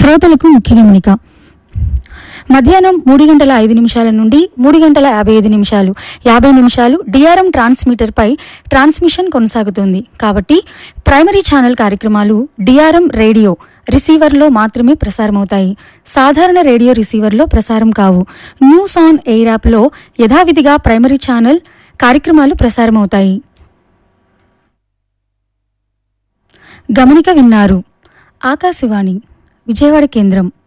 శ్రోతలకు ముఖ్య గమనిక మధ్యాహ్నం మూడు గంటల ఐదు నిమిషాల నుండి మూడు గంటల యాభై ఐదు నిమిషాలు యాభై నిమిషాలు డిఆర్ఎం ట్రాన్స్మిటర్పై ట్రాన్స్మిషన్ కొనసాగుతుంది కాబట్టి ప్రైమరీ ఛానల్ కార్యక్రమాలు డిఆర్ఎం రేడియో రిసీవర్లో మాత్రమే ప్రసారమవుతాయి సాధారణ రేడియో రిసీవర్లో ప్రసారం కావు న్యూస్ ఆన్ ఎయిర్ యాప్లో యథావిధిగా ప్రైమరీ ఛానల్ కార్యక్రమాలు ప్రసారమవుతాయి గమనిక విన్నారు ఆకాశవాణి విజయవాడ కేంద్రం